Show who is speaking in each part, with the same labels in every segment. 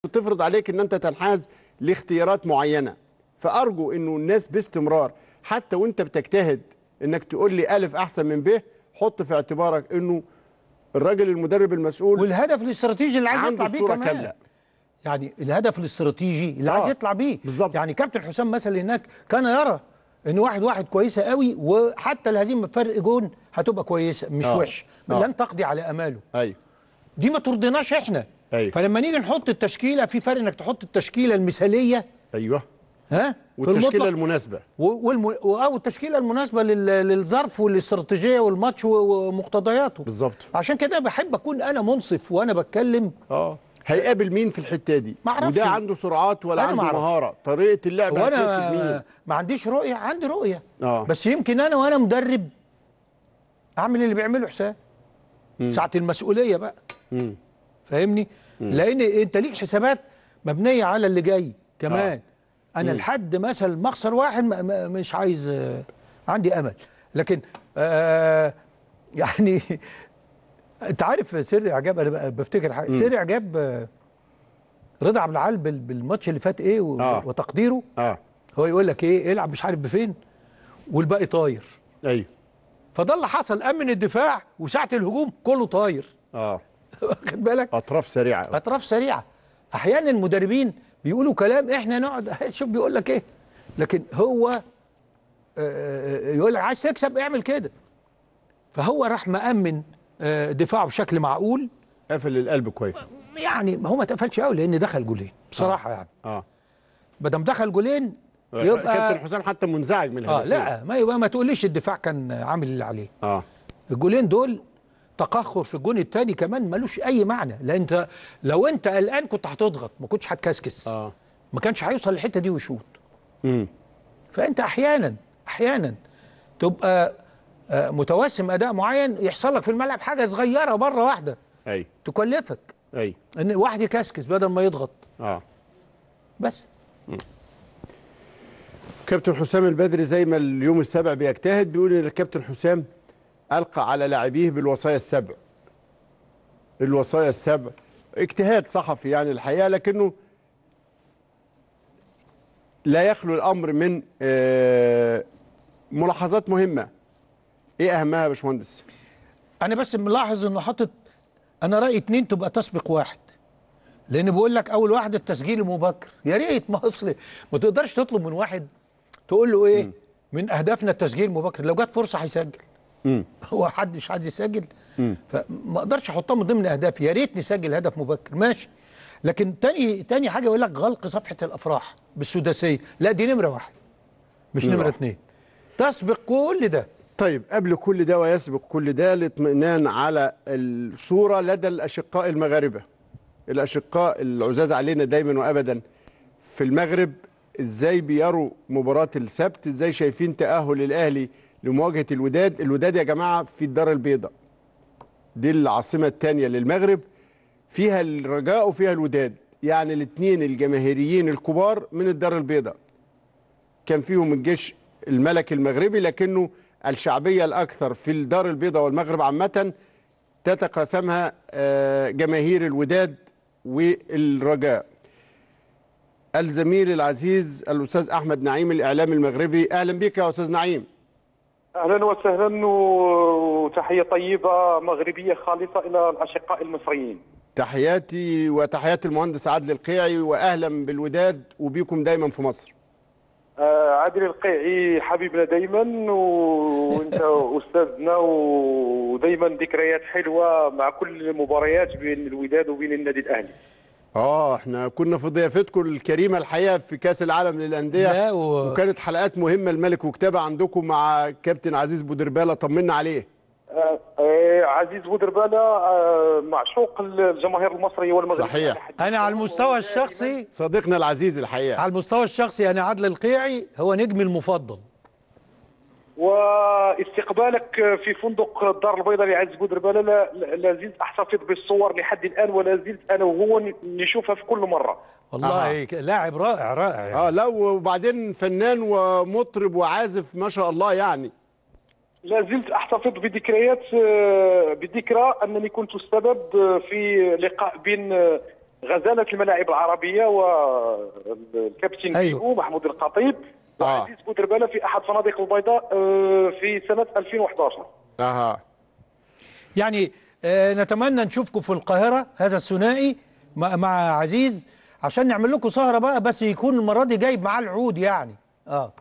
Speaker 1: بتفرض عليك ان انت تنحاز لاختيارات معينه فارجو انه الناس باستمرار حتى وانت بتجتهد انك تقول لي الف احسن من ب حط في اعتبارك انه الراجل المدرب المسؤول
Speaker 2: والهدف الاستراتيجي اللي عايز
Speaker 1: عنده
Speaker 2: يطلع بيه
Speaker 1: الصوره
Speaker 2: كمان
Speaker 1: كامله
Speaker 2: يعني الهدف الاستراتيجي اللي
Speaker 1: آه،
Speaker 2: عايز يطلع بيه
Speaker 1: بالظبط.
Speaker 2: يعني كابتن حسام مثلا هناك كان يرى ان واحد واحد كويسه قوي وحتى الهزيمه بفرق جون هتبقى كويسه مش
Speaker 1: آه.
Speaker 2: وحش
Speaker 1: آه.
Speaker 2: لن تقضي على اماله
Speaker 1: ايوه
Speaker 2: دي ما ترضيناش احنا
Speaker 1: أيوة.
Speaker 2: فلما نيجي نحط التشكيله في فرق انك تحط التشكيله المثاليه
Speaker 1: ايوه
Speaker 2: ها في
Speaker 1: والتشكيله
Speaker 2: المطلق
Speaker 1: المناسبه
Speaker 2: و- والم... او التشكيله المناسبه لل... للظرف والاستراتيجيه والماتش و- ومقتضياته
Speaker 1: بالظبط
Speaker 2: عشان كده بحب اكون انا منصف وانا بتكلم
Speaker 1: اه هيقابل مين في الحته دي
Speaker 2: ما أعرفش.
Speaker 1: وده عنده سرعات ولا
Speaker 2: أنا
Speaker 1: عنده
Speaker 2: ما أعرفش.
Speaker 1: مهاره طريقه اللعب هتناسب
Speaker 2: وانا
Speaker 1: مين
Speaker 2: ما عنديش رؤيه عندي رؤيه
Speaker 1: آه.
Speaker 2: بس يمكن انا وانا مدرب اعمل اللي بيعمله حسام ساعه المسؤوليه بقى
Speaker 1: مم.
Speaker 2: فاهمني لان انت ليك حسابات مبنيه على اللي جاي كمان
Speaker 1: آه.
Speaker 2: انا لحد مثلا مخسر واحد ما- ما- مش عايز آه، عندي امل لكن آه يعني انت عارف سر اعجاب انا بقى بفتكر حاجه سر اعجاب آه، رضا عبد العال بال- بالماتش اللي فات ايه و-
Speaker 1: آه.
Speaker 2: وتقديره
Speaker 1: اه
Speaker 2: هو يقول لك ايه العب مش عارف بفين والباقي طاير
Speaker 1: ايوه
Speaker 2: فده اللي حصل امن الدفاع وساعه الهجوم كله طاير
Speaker 1: اه
Speaker 2: واخد بالك
Speaker 1: اطراف سريعه أوي.
Speaker 2: اطراف سريعه احيانا المدربين بيقولوا كلام احنا نقعد شوف بيقول لك ايه لكن هو آه، يقول لك عايز تكسب اعمل كده فهو راح مأمن آه، دفاعه بشكل معقول
Speaker 1: قافل القلب كويس
Speaker 2: يعني هو ما اتقفلش قوي لان دخل جولين بصراحه يعني
Speaker 1: اه
Speaker 2: ما دام دخل جولين
Speaker 1: كابتن
Speaker 2: يبقى
Speaker 1: حسام حتى منزعج من
Speaker 2: اه
Speaker 1: الهدفين
Speaker 2: لا ما يبقى ما تقوليش الدفاع كان عامل اللي عليه
Speaker 1: اه
Speaker 2: الجولين دول تقخر في الجون الثاني كمان ملوش اي معنى لان انت لو انت قلقان كنت هتضغط ما كنتش هتكسكس
Speaker 1: اه
Speaker 2: ما كانش هيوصل للحته دي ويشوط
Speaker 1: امم
Speaker 2: فانت احيانا احيانا تبقى آه، متوسم اداء معين يحصل لك في الملعب حاجه صغيره مره واحده
Speaker 1: ايوه
Speaker 2: تكلفك
Speaker 1: ايوه
Speaker 2: ان واحد يكسكس بدل ما يضغط
Speaker 1: اه
Speaker 2: بس
Speaker 1: كابتن حسام البدري زي ما اليوم السابع بيجتهد بيقول ان الكابتن حسام القى على لاعبيه بالوصايا السبع الوصايا السبع اجتهاد صحفي يعني الحقيقه لكنه لا يخلو الامر من آه، ملاحظات مهمه ايه اهمها يا باشمهندس
Speaker 2: انا بس ملاحظ انه حاطط انا رايي اتنين تبقى تسبق واحد لان بيقول لك اول واحد التسجيل المبكر يا ريت ما اصل ما تقدرش تطلب من واحد تقول له ايه من اهدافنا التسجيل المبكر لو جت فرصه هيسجل
Speaker 1: مم.
Speaker 2: هو حد مش عايز يسجل فما اقدرش احطها من ضمن اهدافي يا ريت نسجل هدف مبكر ماشي لكن تاني تاني حاجه يقول لك غلق صفحه الافراح بالسداسيه لا دي نمره واحد مش
Speaker 1: نمرة
Speaker 2: نمره
Speaker 1: واحد.
Speaker 2: اتنين تسبق كل ده
Speaker 1: طيب قبل كل ده ويسبق كل ده الاطمئنان على الصورة لدى الأشقاء المغاربة الأشقاء العزاز علينا دايما وأبدا في المغرب إزاي بيروا مباراة السبت إزاي شايفين تأهل الأهلي لمواجهة الوداد الوداد يا جماعة في الدار البيضاء دي العاصمة الثانية للمغرب فيها الرجاء وفيها الوداد يعني الاثنين الجماهيريين الكبار من الدار البيضاء كان فيهم الجيش الملكي المغربي لكنه الشعبية الأكثر في الدار البيضاء والمغرب عامة تتقاسمها آه، جماهير الوداد والرجاء الزميل العزيز الأستاذ أحمد نعيم الإعلام المغربي أهلا بك يا أستاذ نعيم
Speaker 3: اهلا وسهلا وتحيه طيبه مغربيه خالصه الى الاشقاء المصريين.
Speaker 1: تحياتي وتحيات المهندس عادل القيعي وأهلا بالوداد وبيكم دايما في مصر
Speaker 3: آه، عادل القيعي حبيبنا دايما وانت استاذنا ودايما ذكريات حلوه مع كل المباريات بين الوداد وبين النادي الاهلي.
Speaker 1: اه احنا كنا في ضيافتكم الكريمه الحقيقه في كاس العالم للانديه
Speaker 2: لا و-
Speaker 1: وكانت حلقات مهمه الملك وكتابه عندكم مع كابتن عزيز بودرباله طمنا عليه
Speaker 3: آه، آه، عزيز بودرباله آه، معشوق الجماهير المصريه والمغربيه
Speaker 1: صحيح.
Speaker 3: على حد
Speaker 2: انا على
Speaker 3: سواء،
Speaker 2: المستوى
Speaker 3: ودائماً
Speaker 2: الشخصي
Speaker 1: صديقنا العزيز الحقيقه
Speaker 2: على المستوى الشخصي انا عادل القيعي هو نجمي المفضل
Speaker 3: واستقبالك في فندق الدار البيضاء لعز بودربالة لا, لا- لا زلت احتفظ بالصور لحد الان ولا زلت انا وهو ن- نشوفها في كل مره
Speaker 2: والله لاعب رائع رائع يعني.
Speaker 1: اه لا وبعدين فنان ومطرب وعازف ما شاء الله يعني
Speaker 3: لا زلت احتفظ بذكريات آه، بذكرى انني كنت السبب آه، في لقاء بين آه، غزاله الملاعب العربيه والكابتن
Speaker 2: أيوة.
Speaker 3: أيوه. محمود الخطيب
Speaker 1: آه.
Speaker 3: وعزيز بودرباله في احد فنادق البيضاء آه، في سنه 2011
Speaker 1: اها
Speaker 2: يعني آه، نتمنى نشوفكم في القاهرة هذا الثنائي مع مع عزيز عشان نعمل لكم سهرة بقى بس يكون المرة دي جايب معاه العود يعني اه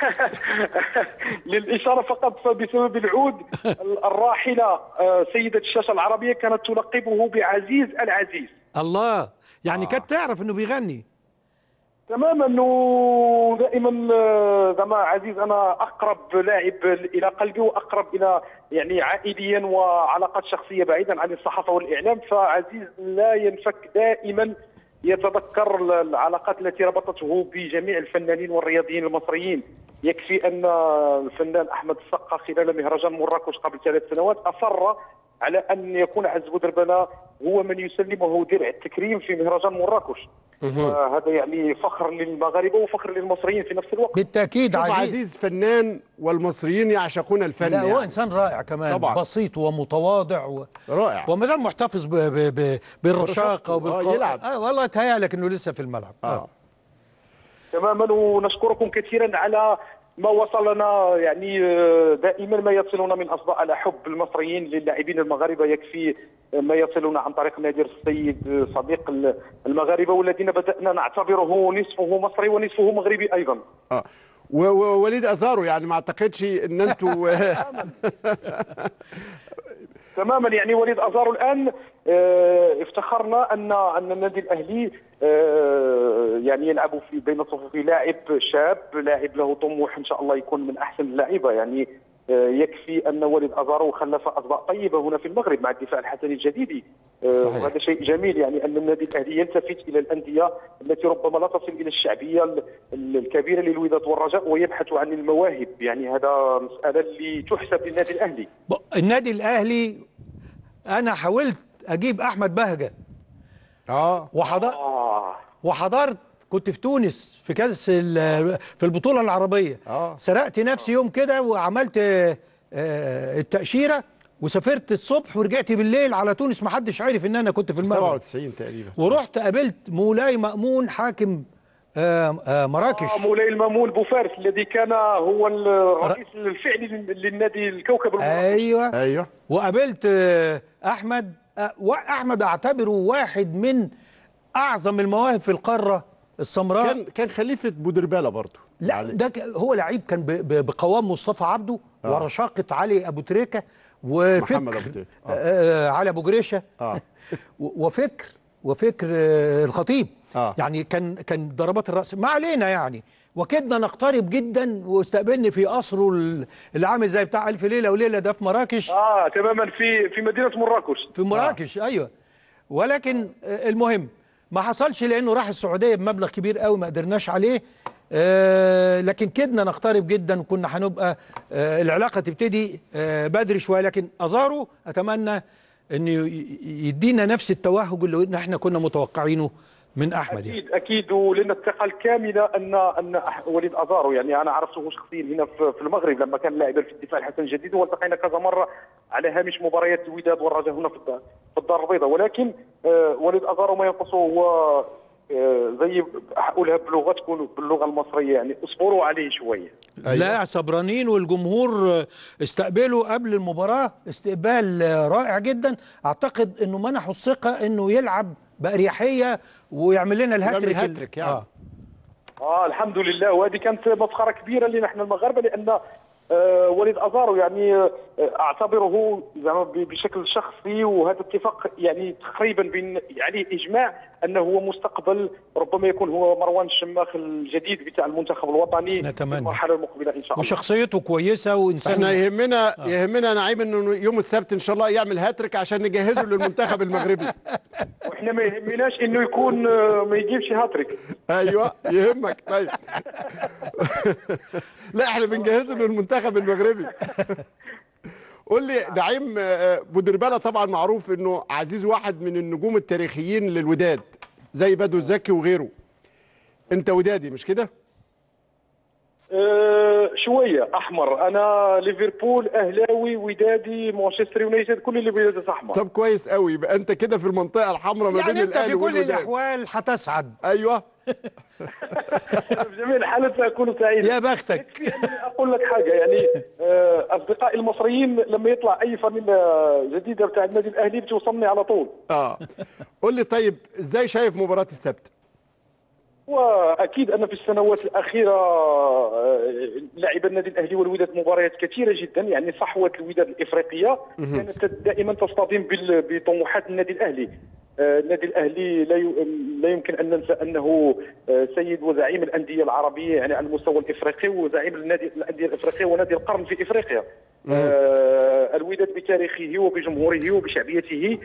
Speaker 3: للإشارة فقط فبسبب العود الراحلة آه، سيدة الشاشة العربية كانت تلقبه بعزيز العزيز
Speaker 2: الله يعني كانت تعرف انه بيغني
Speaker 3: تماما انه دائما آه، زعما عزيز انا اقرب لاعب الى قلبي واقرب الى يعني عائليا وعلاقات شخصيه بعيدا عن الصحافه والاعلام فعزيز لا ينفك دائما يتذكر ال- العلاقات التي ربطته بجميع الفنانين والرياضيين المصريين يكفي ان الفنان احمد السقا خلال مهرجان مراكش قبل ثلاث سنوات اصر على ان يكون عز بودربالة هو من يسلمه درع التكريم في مهرجان مراكش هذا يعني فخر للمغاربه وفخر للمصريين في نفس الوقت
Speaker 2: بالتأكيد
Speaker 1: شوف
Speaker 2: عزيز,
Speaker 1: عزيز فنان والمصريين يعشقون الفن
Speaker 2: لا هو
Speaker 1: يعني.
Speaker 2: انسان رائع كمان
Speaker 1: طبعاً.
Speaker 2: بسيط ومتواضع و...
Speaker 1: رائع
Speaker 2: وما زال محتفظ ب... ب... ب... بالرشاقة
Speaker 1: برشاقته.
Speaker 2: وبالقوة
Speaker 1: آه، يلعب.
Speaker 2: آه والله تهيألك انه لسه في الملعب
Speaker 1: اه
Speaker 3: تماما ونشكركم كثيرا على ما وصلنا يعني آه، دائما ما يصلنا من اصداء على حب المصريين للاعبين المغاربه يكفي ما يصلنا عن طريق نادر السيد آه، صديق ال- المغاربه والذين بدانا نعتبره نصفه مصري ونصفه مغربي ايضا
Speaker 1: اه و- ووليد ازارو يعني ما اعتقدش ان انتوا
Speaker 3: تماما يعني وليد ازارو الان آه، افتخرنا ان ان النادي الاهلي آه، يعني يلعب في بين صفوف لاعب شاب لاعب له طموح ان شاء الله يكون من احسن اللعيبه يعني آه، يكفي ان وليد ازارو خلف اصداء طيبه هنا في المغرب مع الدفاع الحسني الجديدي آه،
Speaker 1: صحيح.
Speaker 3: وهذا شيء جميل يعني ان النادي الاهلي يلتفت الى الانديه التي ربما لا تصل الى الشعبيه ال- ال- الكبيره للوداد والرجاء ويبحث عن المواهب يعني هذا مساله اللي تحسب للنادي الاهلي
Speaker 2: ب- النادي الأهلي أنا حاولت أجيب أحمد بهجة
Speaker 1: اه
Speaker 2: وحضر
Speaker 3: آه.
Speaker 2: وحضرت كنت في تونس في كاس ال- في البطوله العربيه
Speaker 1: آه.
Speaker 2: سرقت نفسي يوم كده وعملت آه، آه، التاشيره وسافرت الصبح ورجعت بالليل على تونس ما حدش عارف ان انا كنت في المغرب
Speaker 1: 97 تقريبا
Speaker 2: ورحت قابلت مولاي مأمون حاكم آه، آه، مراكش
Speaker 3: آه، مولاي المامون بوفارس الذي كان هو الرئيس الفعلي لل- للنادي الكوكب المراكش
Speaker 2: ايوه
Speaker 1: ايوه
Speaker 2: وقابلت آه، احمد آه، واحمد اعتبره واحد من اعظم المواهب في القاره السمراء
Speaker 1: كان كان خليفه بودرباله برضه
Speaker 2: لا ده ك- هو لعيب كان ب- ب- بقوام مصطفى عبده
Speaker 1: آه.
Speaker 2: ورشاقه علي ابو تريكه وفكر
Speaker 1: محمد أبو تريكة. آه.
Speaker 2: آه. علي ابو جريشه
Speaker 1: اه
Speaker 2: و- وفكر وفكر آه، الخطيب
Speaker 1: آه.
Speaker 2: يعني كان كان ضربات الراس ما علينا يعني وكدنا نقترب جدا واستقبلني في قصره ال- اللي عامل زي بتاع الف ليله وليله ده في مراكش
Speaker 3: اه تماما في في مدينه مراكش
Speaker 2: في مراكش ايوه ولكن آه، المهم ما حصلش لانه راح السعوديه بمبلغ كبير قوي ما قدرناش عليه آه، لكن كدنا نقترب جدا كنا هنبقى آه، العلاقه تبتدي آه، بدري شويه لكن ازارو اتمنى انه ي- يدينا نفس التوهج اللي احنا كنا متوقعينه من احمد يعني.
Speaker 3: اكيد اكيد ولنا الثقه الكامله ان ان أح- وليد ازارو يعني انا عرفته شخصيا هنا في في المغرب لما كان لاعبا في الدفاع الحسن الجديد والتقينا كذا مره على هامش مباريات الوداد والرجاء هنا في الدار في الدار البيضاء ولكن آه، وليد ازارو ما ينقصه هو آه، زي اقولها بلغتكم باللغه المصريه يعني اصبروا عليه شويه
Speaker 1: أيوة.
Speaker 2: لا صبرانين والجمهور آه، استقبلوا قبل المباراة استقبال آه، رائع جدا اعتقد انه منحوا الثقة انه يلعب بأريحية ويعمل لنا الهاتريك ال-
Speaker 1: هاتريك يعني.
Speaker 2: آه.
Speaker 3: اه الحمد لله وهذه كانت مسخره كبيره لنا احنا المغاربه لان آه وليد ازارو يعني آه اعتبره زعما ب- بشكل شخصي وهذا اتفاق يعني تقريبا بين عليه اجماع انه هو مستقبل ربما يكون هو مروان الشماخ الجديد بتاع المنتخب الوطني
Speaker 2: نتمنى.
Speaker 3: في المرحله المقبله ان شاء الله
Speaker 2: وشخصيته كويسة وانسان
Speaker 1: احنا يهمنا يهمنا نعيم انه يوم السبت ان شاء الله يعمل هاتريك عشان نجهزه للمنتخب المغربي
Speaker 3: واحنا ما يهمناش انه يكون آه، ما يجيبش هاتريك
Speaker 1: ايوه يهمك طيب لا احنا بنجهزه للمنتخب المغربي قول لي نعيم آه، بودربالة طبعا معروف انه عزيز واحد من النجوم التاريخيين للوداد زي بدو الزكي وغيره انت ودادي مش كده
Speaker 3: أه شويه احمر انا ليفربول اهلاوي ودادي مانشستر يونايتد كل اللي بيلبس احمر
Speaker 1: طب كويس قوي يبقى انت كده في المنطقه الحمراء ما بين
Speaker 2: يعني انت
Speaker 1: الاهلي
Speaker 2: في كل
Speaker 1: والوداد
Speaker 2: الاحوال هتسعد
Speaker 1: ايوه
Speaker 3: في جميع الحالات ساكون سعيدا
Speaker 2: يا بختك
Speaker 3: يعني اقول لك حاجه يعني آه، اصدقائي المصريين لما يطلع اي فانيلا جديده بتاع النادي الاهلي بتوصلني على طول
Speaker 1: اه قول لي طيب ازاي شايف مباراه السبت
Speaker 3: واكيد ان في السنوات الاخيره آه، لعب النادي الاهلي والوداد مباريات كثيره جدا يعني صحوه الوداد الافريقيه كانت دائما تصطدم بال- بطموحات النادي الاهلي آه، النادي الاهلي لا ي- لا يمكن ان ننسى انه آه، سيد وزعيم الانديه العربيه يعني على المستوى الافريقي وزعيم النادي الانديه الافريقيه ونادي القرن في افريقيا آه، الوداد بتاريخه وبجمهوره وبشعبيته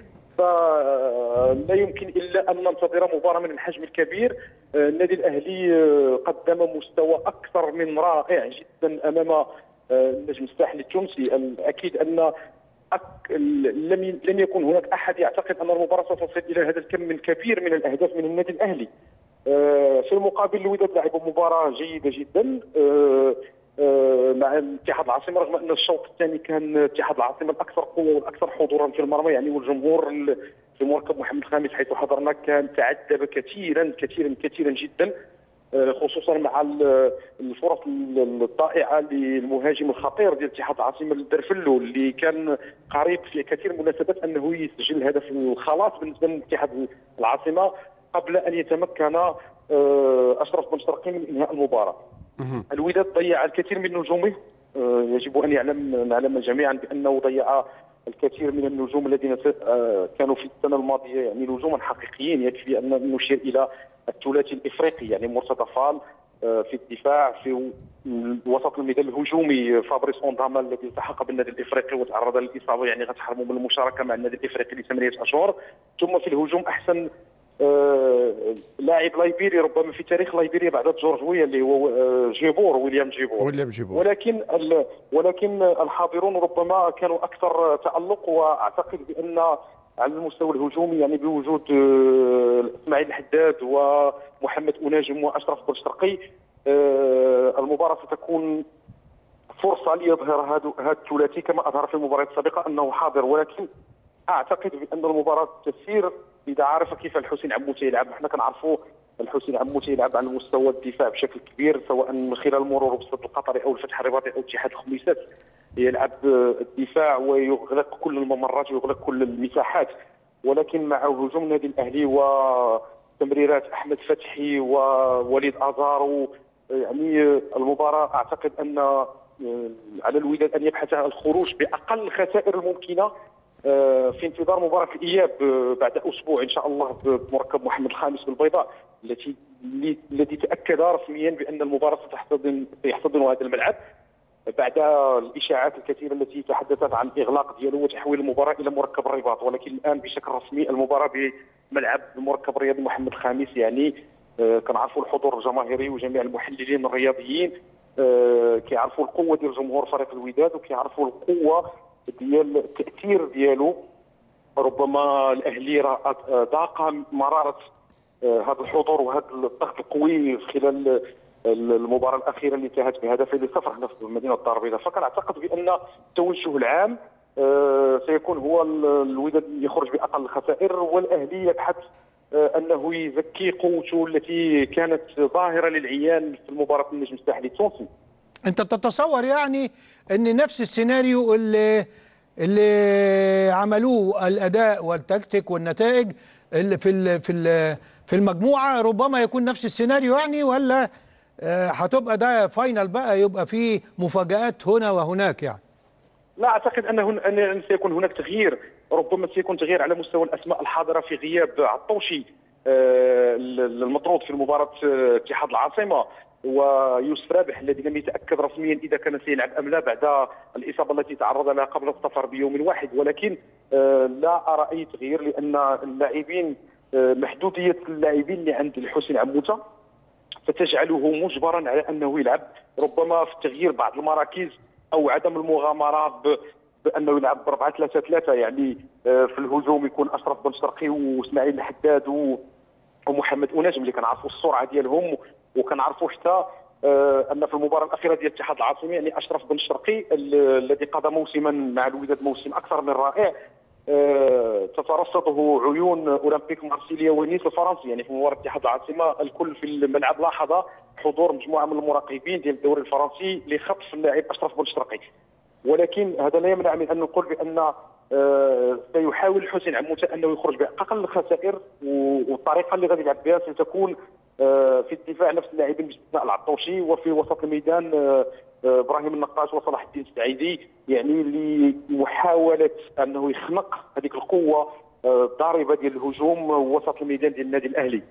Speaker 3: فلا يمكن الا ان ننتظر مباراه من الحجم الكبير آه، النادي الاهلي آه، قدم مستوى اكثر من رائع جدا امام آه، النجم الساحلي التونسي الاكيد ان أك... لم ي... لم يكن هناك احد يعتقد ان المباراه ستصل الى هذا الكم الكبير من الاهداف من النادي الاهلي. آه، في المقابل الوداد لعبوا مباراه جيده جدا آه، آه، مع الاتحاد العاصمه رغم ان الشوط الثاني كان اتحاد العاصمه الاكثر قوه والاكثر حضورا في المرمى يعني والجمهور ال- في مركب محمد الخامس حيث حضرنا كان تعذب كثيرا كثيرا كثيرا جدا آه، خصوصا مع ال- الفرص ال- الضائعه للمهاجم الخطير ديال اتحاد العاصمه الدرفلو اللي كان قريب في كثير من المناسبات انه يسجل الهدف الخلاص بالنسبه لاتحاد العاصمه قبل ان يتمكن آه، اشرف بن شرقي من انهاء المباراه. الوداد ضيع الكثير من نجومه آه، يجب ان يعلم نعلم جميعا بانه ضيع الكثير من النجوم الذين س- آه، كانوا في السنه الماضيه يعني نجوما حقيقيين يكفي ان نشير الى الثلاثي الافريقي يعني مرتضى فال آه، في الدفاع في و- وسط الميدان الهجومي فابريس اونداما الذي التحق بالنادي الافريقي وتعرض للاصابه يعني غتحرمه من المشاركه مع النادي الافريقي لثمانيه اشهر ثم في الهجوم احسن آه، لاعب لايبيري ربما في تاريخ لايبيريا بعد جورج ويا اللي هو آه، جيبور ويليام جيبور
Speaker 1: ويليام جيبور
Speaker 3: ولكن ال- ولكن الحاضرون ربما كانوا اكثر تالق واعتقد بان على المستوى الهجومي يعني بوجود آه، اسماعيل الحداد ومحمد اناجم واشرف بن شرقي آه، المباراه ستكون فرصه ليظهر هذا هذا الثلاثي كما اظهر في المباريات السابقه انه حاضر ولكن اعتقد بان المباراه تسير اذا عرف كيف الحسين عموته يلعب احنا كنعرفوا الحسين عموته يلعب على مستوى الدفاع بشكل كبير سواء من خلال مرور بالسد القطري او الفتح الرباطي او اتحاد الخميسات يلعب الدفاع ويغلق كل الممرات ويغلق كل المساحات ولكن مع هجوم النادي الاهلي وتمريرات احمد فتحي ووليد ازارو يعني المباراه اعتقد ان على الوداد ان يبحث عن الخروج باقل الخسائر الممكنه آه، في انتظار مباراة الإياب آه، بعد أسبوع إن شاء الله بمركب محمد الخامس بالبيضاء التي اللي- الذي تأكد رسميا بأن المباراة ستحتضن سيحتضن هذا الملعب بعد الإشاعات الكثيرة التي تحدثت عن إغلاق ديالو وتحويل المباراة إلى مركب الرباط ولكن الآن بشكل رسمي المباراة بملعب المركب الرياضي محمد الخامس يعني آه، كنعرفوا الحضور الجماهيري وجميع المحللين الرياضيين آه، كيعرفوا القوة ديال جمهور فريق الوداد وكيعرفوا القوة ديال التاثير ديالو ربما الاهلي راه ذاق مراره آه، هذا الحضور وهذا الضغط القوي خلال المباراه الاخيره اللي انتهت بهدفين لصفر هنا في مدينه الدار البيضاء فكنعتقد بان التوجه العام آه، سيكون هو ال- الوداد يخرج باقل الخسائر والاهلي يبحث آه، انه يزكي قوته التي كانت ظاهره للعيان في المباراه النجم الساحلي التونسي
Speaker 2: انت تتصور يعني ان نفس السيناريو اللي اللي عملوه الاداء والتكتيك والنتائج اللي في ال في ال في المجموعه ربما يكون نفس السيناريو يعني ولا آه، هتبقى ده فاينل بقى يبقى فيه مفاجآت هنا وهناك يعني
Speaker 3: لا اعتقد ان هن... ان سيكون هناك تغيير ربما سيكون تغيير على مستوى الاسماء الحاضره في غياب عطوشي آه، المطرود في مباراه آه، اتحاد العاصمه ويوسف رابح الذي لم يتاكد رسميا اذا كان سيلعب ام لا بعد الاصابه التي تعرض لها قبل السفر بيوم واحد ولكن آه، لا ارى اي تغيير لان اللاعبين آه، محدوديه اللاعبين اللي عند الحسين عموته فتجعله مجبرا على انه يلعب ربما في تغيير بعض المراكز او عدم المغامره ب... بانه يلعب ب 4 3 3 يعني آه، في الهجوم يكون اشرف بن شرقي واسماعيل الحداد و... ومحمد اناجم اللي كنعرفوا السرعه ديالهم وكنعرفوا حتى آه، ان في المباراه الاخيره ديال الاتحاد العاصمي يعني اشرف بن شرقي ال- الذي قضى موسما مع الوداد موسم اكثر من رائع آه، تترصده عيون اولمبيك مارسيليا ونيس الفرنسي يعني في مباراه الاتحاد العاصمه الكل في الملعب لاحظ حضور مجموعه من المراقبين ديال الدوري الفرنسي لخطف اللاعب اشرف بن شرقي ولكن هذا لا يمنع من ان نقول بان آه، سيحاول حسين عموته انه يخرج باقل الخسائر و- والطريقه اللي غادي يلعب بها ستكون آه، في الدفاع نفس اللاعبين باستثناء العطوشي وفي وسط الميدان آه، آه، ابراهيم النقاش وصلاح الدين السعيدي يعني لمحاوله انه يخنق هذيك القوه آه، الضاربه ديال الهجوم وسط الميدان ديال النادي الاهلي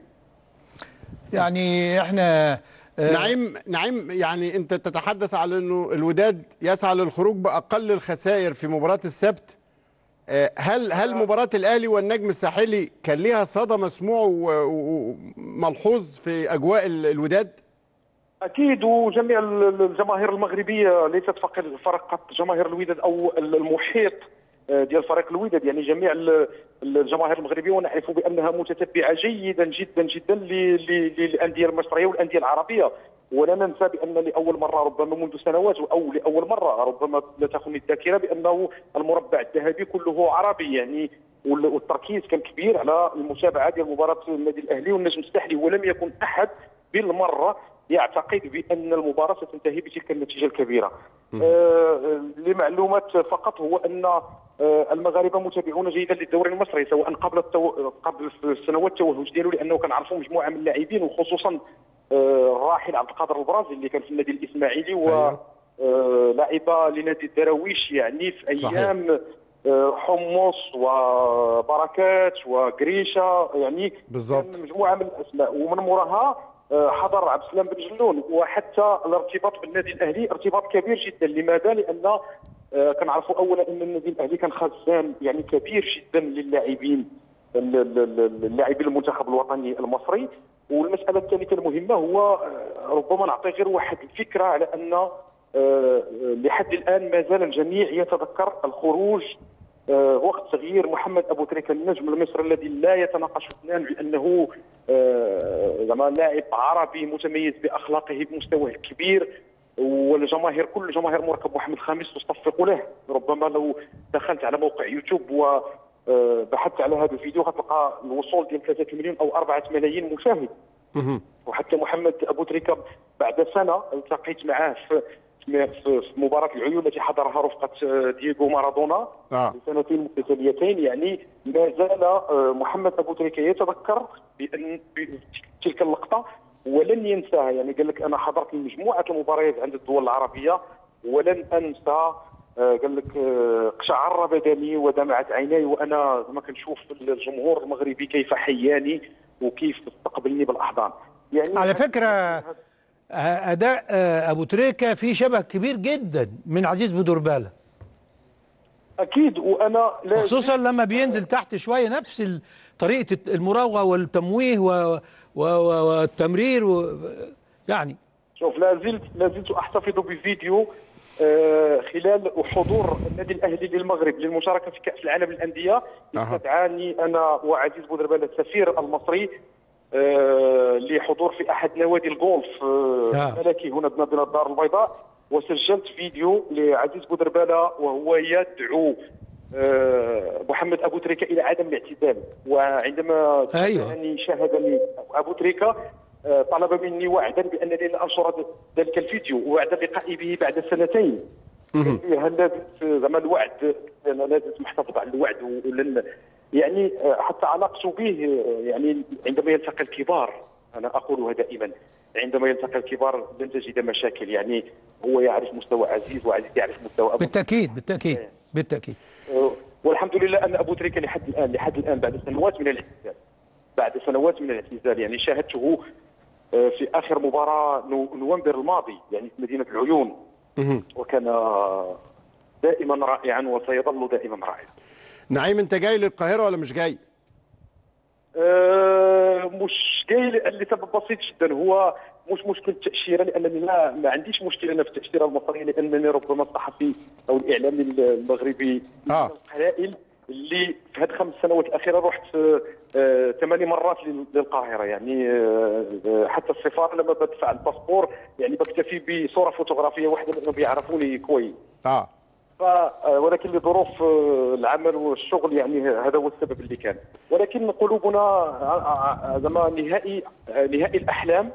Speaker 2: يعني احنا آه،
Speaker 1: نعيم نعيم يعني انت تتحدث على انه الوداد يسعى للخروج باقل الخسائر في مباراه السبت آه، هل هل مباراه الاهلي والنجم الساحلي كان ليها صدى مسموع و- و- وملحوظ في اجواء ال- الوداد؟
Speaker 3: اكيد وجميع ال- الجماهير المغربيه ليست فقط فقط جماهير الوداد او المحيط آه، ديال فريق الوداد يعني جميع ال- الجماهير المغربيه ونعرف بانها متتبعه جيدا جدا جدا ل- ل- للانديه المصريه والانديه العربيه ولا ننسى بان لاول مره ربما منذ سنوات او لاول مره ربما لا تخني الذاكره بانه المربع الذهبي كله عربي يعني وال- والتركيز كان كبير على المتابعه ديال مباراه النادي الاهلي والنجم الساحلي ولم يكن احد بالمره يعتقد بان المباراه ستنتهي بتلك النتيجه الكبيره. آه لمعلومات فقط هو ان آه المغاربه متابعون جيدا للدوري المصري سواء قبل التو... قبل السنوات التوهج ديالو لانه كنعرفوا مجموعه من اللاعبين وخصوصا آه الراحل عبد القادر البرازي اللي كان في النادي الاسماعيلي و
Speaker 1: أيوة.
Speaker 3: آه لاعب لنادي الدراويش يعني في ايام آه حمص وبركات وقريشه يعني
Speaker 1: بالضبط.
Speaker 3: كان مجموعه من الاسماء ومن موراها آه، حضر عبد السلام بن جلون وحتى الارتباط بالنادي الاهلي ارتباط كبير جدا لماذا؟ لان آه، كنعرفوا اولا ان النادي الاهلي كان خزان يعني كبير جدا للاعبين ال- ال- ال- اللاعبين المنتخب الوطني المصري والمساله الثالثه المهمه هو آه، ربما نعطي غير واحد الفكره على ان آه، لحد الان ما زال الجميع يتذكر الخروج آه، وقت تغيير محمد ابو تريكه النجم المصري الذي لا يتناقش اثنان بانه آه، زعما لاعب عربي متميز باخلاقه بمستواه الكبير والجماهير كل جماهير مركب محمد خامس تصفق له ربما لو دخلت على موقع يوتيوب و آه، بحثت على هذا الفيديو غتلقى الوصول ديال 3 مليون او 4 ملايين مشاهد
Speaker 1: مهم.
Speaker 3: وحتى محمد ابو تريكه بعد سنه التقيت معاه في في في مباراه العيون التي حضرها رفقه آه، دييغو مارادونا
Speaker 1: اه
Speaker 3: سنتين متتاليتين يعني ما زال آه، محمد ابو تريكه يتذكر بان تلك اللقطه ولن ينساها يعني قال لك انا حضرت مجموعه المباريات عند الدول العربيه ولن انسى آه، قال لك آه، قشعر بدني ودمعت عيناي وانا ما كنشوف الجمهور المغربي كيف حياني وكيف استقبلني بالاحضان يعني
Speaker 2: على فكره آه، اداء آه، ابو تريكه فيه شبه كبير جدا من عزيز بدرباله
Speaker 3: اكيد وانا لا
Speaker 2: خصوصا لما بينزل تحت شويه نفس ال- طريقه المراوغه والتمويه و- و- و- والتمرير و- يعني
Speaker 3: شوف لا زلت لا زلت احتفظ بفيديو آه، خلال حضور النادي الاهلي للمغرب للمشاركه في كاس العالم للانديه
Speaker 1: أها.
Speaker 3: استدعاني انا وعزيز بودربال السفير المصري آه، لحضور في احد نوادي الجولف آه،
Speaker 2: آه.
Speaker 3: الملكي هنا بمدينه الدار البيضاء وسجلت فيديو لعزيز بودرباله وهو يدعو آه، محمد ابو تريكه الى عدم الاعتزال وعندما
Speaker 2: أيوة.
Speaker 3: يعني شاهدني ابو تريكه آه، طلب مني وعدا بانني لن انشر ذلك الفيديو وبعد لقائي به بعد سنتين قال لي هل لا زلت زعما الوعد انا لا زلت محتفظ على الوعد ولن يعني آه، حتى علاقته به آه، يعني عندما يلتقي الكبار انا اقولها دائما عندما يلتقي الكبار لن تجد مشاكل يعني هو يعرف مستوى عزيز وعزيز يعرف مستوى ابو
Speaker 2: بالتاكيد بالتاكيد بالتاكيد
Speaker 3: آه، والحمد لله ان ابو تريكه لحد الان لحد الان بعد سنوات من الاعتزال بعد سنوات من الاعتزال يعني شاهدته آه، في اخر مباراه نو- نوفمبر الماضي يعني في مدينه العيون
Speaker 1: مهم.
Speaker 3: وكان آه، دائما رائعا وسيظل دائما رائعا
Speaker 1: نعيم انت جاي للقاهره ولا مش جاي؟
Speaker 3: آه، مش جاي ل- لسبب بسيط جدا هو مش مشكل التاشيره لانني لا ما عنديش مشكله انا في التاشيره المصريه لانني ربما الصحفي او الاعلامي المغربي
Speaker 1: آه.
Speaker 3: من القلائل اللي في هذه الخمس سنوات الاخيره رحت آه، ثماني مرات لل- للقاهره يعني آه، آه، حتى السفاره لما بدفع الباسبور يعني بكتفي بصوره فوتوغرافيه واحده لانه بيعرفوني كويس
Speaker 1: اه
Speaker 3: ف آه، ولكن لظروف آه، العمل والشغل يعني هذا هو السبب اللي كان ولكن قلوبنا آه، آه، آه، زعما نهائي آه، نهائي الاحلام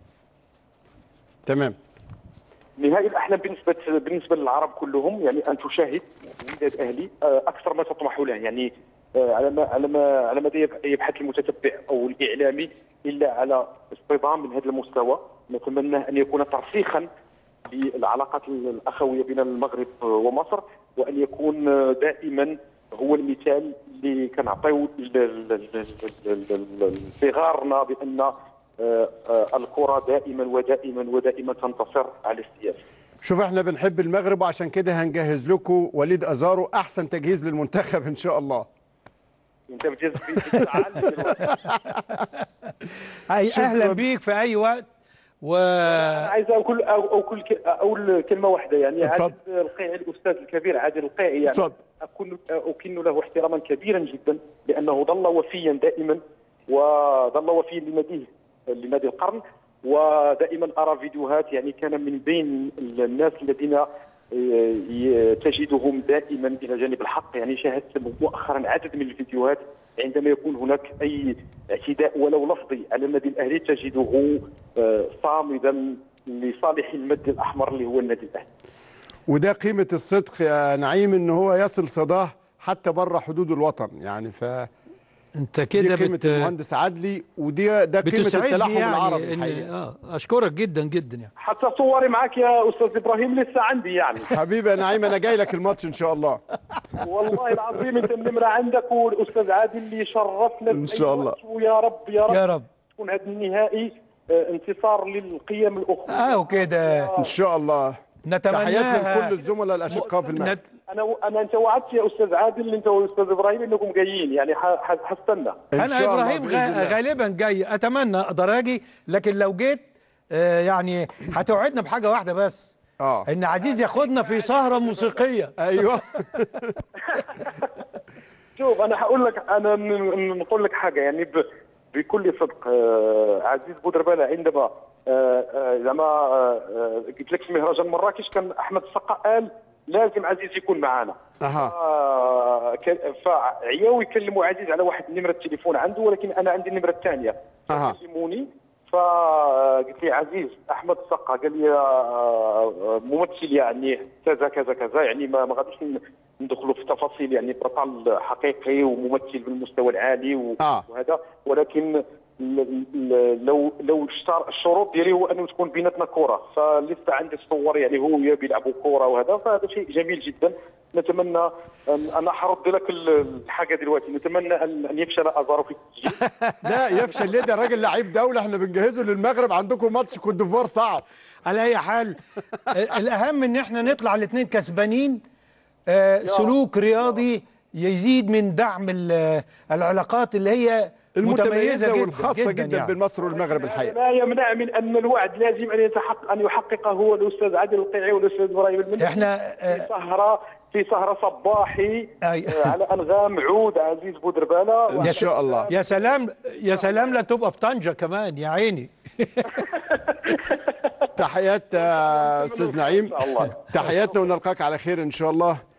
Speaker 1: تمام
Speaker 3: نهائي الاحلام بالنسبه بالنسبه للعرب كلهم يعني ان تشاهد وداد اهلي آه، اكثر ما تطمح له يعني آه، على ما على ما على مدى يب- يبحث المتتبع او الاعلامي الا على اصطدام من هذا المستوى نتمنى ان يكون ترسيخا للعلاقات الاخويه بين المغرب ومصر وان يكون آه، دائما هو المثال اللي كنعطيو ل- ل- ل- ل- ل- لصغارنا بان آه، آه، الكره دائما ودائما ودائما تنتصر على السياسه
Speaker 1: شوف احنا بنحب المغرب وعشان كده هنجهز لكم وليد ازارو احسن تجهيز للمنتخب ان شاء الله
Speaker 3: انت بتجهز في التعال دلوقتي.
Speaker 2: أي
Speaker 1: شكراً.
Speaker 2: اهلا بيك في اي وقت و
Speaker 3: انا عايز اقول أو اقول اقول كلمه واحده يعني
Speaker 1: اتفضل.
Speaker 3: عادل القيعي الاستاذ الكبير عادل القيعي يعني
Speaker 1: اتفضل.
Speaker 3: اكن اكن له احتراما كبيرا جدا لانه ظل وفيا دائما وظل وفيا لناديه لنادي القرن ودائما ارى فيديوهات يعني كان من بين الناس الذين آه، ي- تجدهم دائما الى جانب الحق يعني شاهدت مؤخرا عدد من الفيديوهات عندما يكون هناك اي اعتداء ولو لفظي على النادي الاهلي تجده آه، صامدا لصالح المد الاحمر اللي هو النادي الاهلي
Speaker 1: وده قيمه الصدق يا نعيم ان هو يصل صداه حتى بره حدود الوطن يعني فدي
Speaker 2: انت كده
Speaker 1: قيمه
Speaker 2: بت...
Speaker 1: المهندس عدلي ودي ده قيمه
Speaker 2: بتسعدني
Speaker 1: التلاحم
Speaker 2: يعني
Speaker 1: العربي
Speaker 2: إن...
Speaker 1: الحقيقه
Speaker 2: اه اشكرك جدا جدا يعني
Speaker 3: حتى صوري معك يا استاذ ابراهيم لسه عندي يعني
Speaker 1: حبيبي يا نعيم انا جاي لك الماتش ان شاء الله
Speaker 3: والله العظيم انت النمره عندك والاستاذ عادل اللي شرفنا
Speaker 1: إن
Speaker 3: في
Speaker 1: شاء
Speaker 3: أي
Speaker 1: الله.
Speaker 3: وقت، ويا رب يا رب
Speaker 2: يا رب
Speaker 3: تكون هذا النهائي آه، انتصار للقيم الاخرى
Speaker 2: اه وكده
Speaker 1: ان شاء الله
Speaker 2: نتمناها
Speaker 1: تحياتنا لكل الزملاء الاشقاء في المغرب
Speaker 2: نت...
Speaker 3: انا انا انت وعدت يا استاذ عادل انت والاستاذ ابراهيم انكم جايين يعني ح- ح- حستنى
Speaker 1: إن
Speaker 2: انا
Speaker 1: شاء الله
Speaker 2: ابراهيم
Speaker 1: بإذن
Speaker 2: غ...
Speaker 1: الله.
Speaker 2: غالبا جاي اتمنى اقدر اجي لكن لو جيت آه يعني هتوعدنا بحاجه واحده بس
Speaker 1: اه
Speaker 2: ان عزيز ياخدنا في سهره موسيقيه
Speaker 1: ايوه
Speaker 3: شوف انا هقول لك انا ن- ن- نقول لك حاجه يعني ب- بكل صدق آه، عزيز بودربالة عندما آه، آه، زعما آه، آه، قلت لك في مهرجان مراكش كان احمد السقا قال لازم عزيز يكون معنا
Speaker 1: اها
Speaker 3: آه، ك- فعياو يكلموا عزيز على واحد نمره التليفون عنده ولكن انا عندي النمره الثانيه
Speaker 1: أها.
Speaker 3: كلموني فقلت لي عزيز احمد السقا قال لي آه، ممثل يعني كذا كذا كذا يعني ما ما غاديش ن- ندخلوا في تفاصيل يعني بطل حقيقي وممثل بالمستوى العالي و-
Speaker 1: آه.
Speaker 3: وهذا ولكن ل- ل- لو لو اشتر- الشروط ديالي هو انه تكون بيناتنا كره فلسه عندي الصور يعني هو وياه بيلعبوا كره وهذا فهذا شيء جميل جدا نتمنى أن انا حرد لك ال- الحاجه دلوقتي نتمنى ان ان يفشل ازارو في التسجيل
Speaker 1: لا يفشل ليه ده راجل لعيب دوله احنا بنجهزه للمغرب عندكم ماتش كوت ديفوار صعب
Speaker 2: على اي حال آه، الاهم ان احنا نطلع الاثنين كسبانين آه، سلوك رياضي يزيد من دعم ال- العلاقات اللي هي متميزه
Speaker 1: المتميزه
Speaker 2: جدا
Speaker 1: والخاصه جدا,
Speaker 2: يعني.
Speaker 1: بين مصر والمغرب
Speaker 3: هذا
Speaker 1: الحقيقه
Speaker 3: لا يمنع من ان الوعد لازم ان يتحقق ان يحققه هو الاستاذ عادل القيعي والاستاذ ابراهيم المني
Speaker 2: احنا
Speaker 3: في
Speaker 2: آه،
Speaker 3: سهره في سهره صباحي
Speaker 2: أي.
Speaker 3: آه، على انغام عود عزيز بودرباله
Speaker 1: ان شاء الله
Speaker 2: يا سلام يا سلام لا تبقى في طنجه كمان يا عيني
Speaker 1: تحيات آه، استاذ نعيم
Speaker 3: ان شاء الله
Speaker 1: تحياتنا ونلقاك على خير ان شاء الله